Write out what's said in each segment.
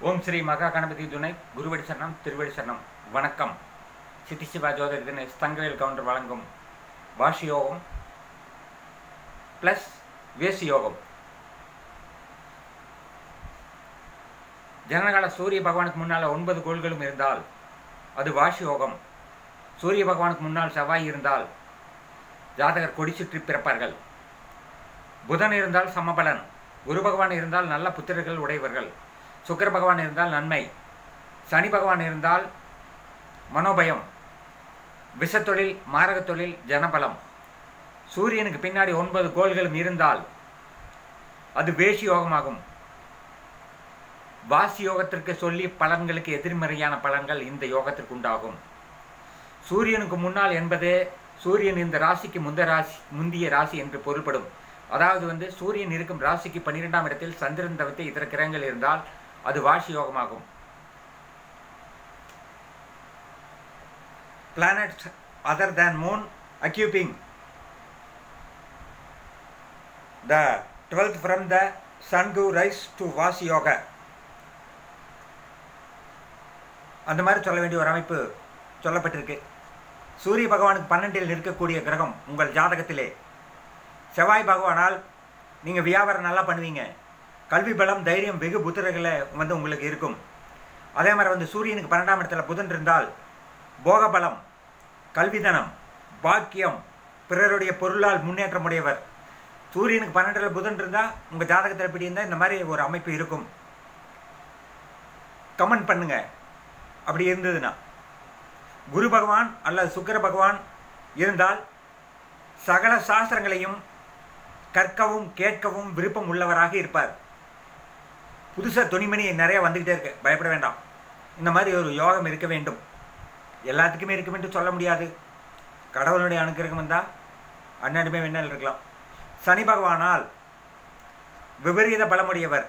ஓம் ஸ்ரீ மகா கணபதி துணை குருவடி சரணம் திருவடி சரணம் வணக்கம் சித்தி சிவா ஜோதிட தினேஷ் தங்கவேல் கவுண்டர் வழங்கும் வாஷி யோகம் ப்ளஸ் வேசி யோகம் ஜனனகால சூரிய பகவானுக்கு முன்னால் ஒன்பது கோள்களும் இருந்தால் அது வாஷி யோகம் சூரிய பகவானுக்கு முன்னால் செவ்வாய் இருந்தால் ஜாதகர் கொடி சுற்றி பிறப்பார்கள் புதன் இருந்தால் சமபலன் குரு பகவான் இருந்தால் நல்ல புத்திரர்கள் உடையவர்கள் சுக்கிர பகவான் இருந்தால் நன்மை சனி பகவான் இருந்தால் மனோபயம் விஷத்தொழில் மாரகத் தொழில் ஜனபலம் சூரியனுக்கு பின்னாடி ஒன்பது கோள்களும் இருந்தால் அது வேஷி யோகமாகும் வாசி யோகத்திற்கு சொல்லி பலன்களுக்கு எதிர்மறையான பலன்கள் இந்த யோகத்திற்கு உண்டாகும் சூரியனுக்கு முன்னால் என்பது சூரியன் இந்த ராசிக்கு முந்த ராசி முந்திய ராசி என்று பொருள்படும் அதாவது வந்து சூரியன் இருக்கும் ராசிக்கு பன்னிரெண்டாம் இடத்தில் சந்திரன் தவிர்த்து இதர கிரகங்கள் இருந்தால் அது வாஷி யோகமாகும் planets other than moon occupying the twelfth from the sun to rise to Vasi yoga அந்த மாதிரி சொல்ல வேண்டிய ஒரு அமைப்பு சொல்லப்பட்டிருக்கு சூரிய பகவானுக்கு பன்னெண்டில் இருக்கக்கூடிய கிரகம் உங்கள் ஜாதகத்திலே செவ்வாய் பகவானால் நீங்கள் வியாபாரம் நல்லா பண்ணுவீங்க கல்வி பலம் தைரியம் வெகு புத்திரர்களை வந்து உங்களுக்கு இருக்கும் அதே மாதிரி வந்து சூரியனுக்கு பன்னெண்டாம் இடத்துல புதன் இருந்தால் போக பலம் கல்விதனம் பாக்கியம் பிறருடைய பொருளால் முன்னேற்றம் உடையவர் சூரியனுக்கு பன்னெண்டில் புதன் இருந்தால் உங்கள் ஜாதகத்தில் எப்படி இருந்தால் இந்த மாதிரி ஒரு அமைப்பு இருக்கும் கமெண்ட் பண்ணுங்க அப்படி இருந்ததுன்னா குரு பகவான் அல்லது சுக்கர பகவான் இருந்தால் சகல சாஸ்திரங்களையும் கற்கவும் கேட்கவும் விருப்பம் உள்ளவராக இருப்பார் புதுசாக துணிமணி நிறைய வந்துக்கிட்டே இருக்கு பயப்பட வேண்டாம் இந்த மாதிரி ஒரு யோகம் இருக்க வேண்டும் எல்லாத்துக்குமே இருக்கும் என்று சொல்ல முடியாது கடவுளுடைய அனுக்கிரகம் வந்தால் அண்ணாடுமே வேணால் இருக்கலாம் சனி பகவானால் விபரீத பலமுடையவர்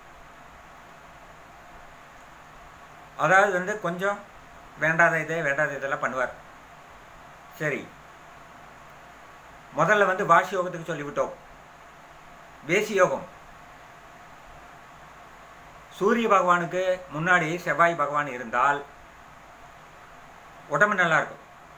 அதாவது வந்து கொஞ்சம் வேண்டாத இதே வேண்டாத இதெல்லாம் பண்ணுவார் சரி முதல்ல வந்து வாசி யோகத்துக்கு சொல்லிவிட்டோம் வேசி யோகம் சூரிய பகவானுக்கு முன்னாடி செவ்வாய் பகவான் இருந்தால் உடம்பு நல்லா இருக்கும்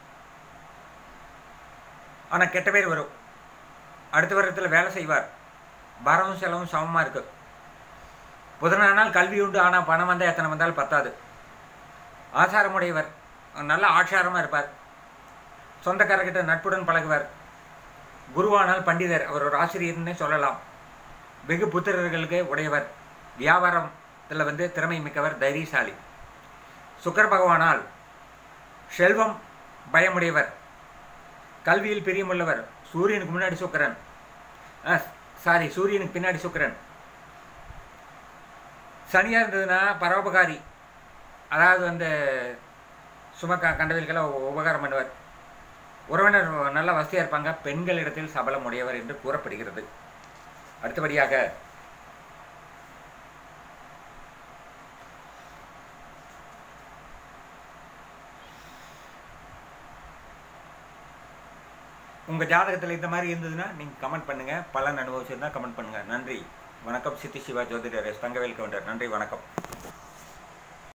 ஆனால் கெட்ட பேர் வரும் அடுத்த வருடத்தில் வேலை செய்வார் வரவும் செலவும் சமமாக இருக்கு புதனானால் கல்வி உண்டு ஆனால் பணம் வந்தால் எத்தனை வந்தாலும் பத்தாது ஆசாரமுடையவர் நல்ல ஆச்சாரமாக இருப்பார் சொந்தக்காரர்கிட்ட நட்புடன் பழகுவார் குருவானால் பண்டிதர் அவர் ஒரு ஆசிரியர்னே சொல்லலாம் வெகு புத்திரர்களுக்கு உடையவர் வியாபாரத்தில் வந்து திறமை மிக்கவர் தைரியசாலி சுக்கர பகவானால் செல்வம் பயமுடையவர் கல்வியில் பிரியமுள்ளவர் சூரியனுக்கு முன்னாடி சுக்கரன் சாரி சூரியனுக்கு பின்னாடி சுக்கரன் சனியாக இருந்ததுன்னா பரோபகாரி அதாவது வந்து சும க கண்டவில்கெல்லாம் உபகாரம் பண்ணுவார் உறவினர் நல்ல வசதியாக இருப்பாங்க பெண்களிடத்தில் சபலம் உடையவர் என்று கூறப்படுகிறது அடுத்தபடியாக உங்கள் ஜாதகத்தில் இந்த மாதிரி இருந்ததுன்னா நீங்கள் கமெண்ட் பண்ணுங்கள் பலன் அனுபவிச்சிருந்தால் கமெண்ட் பண்ணுங்கள் நன்றி வணக்கம் சித்தி சிவா ஜோதிடர் எஸ் தங்கவேல் கவுண்டர் நன்றி வணக்கம்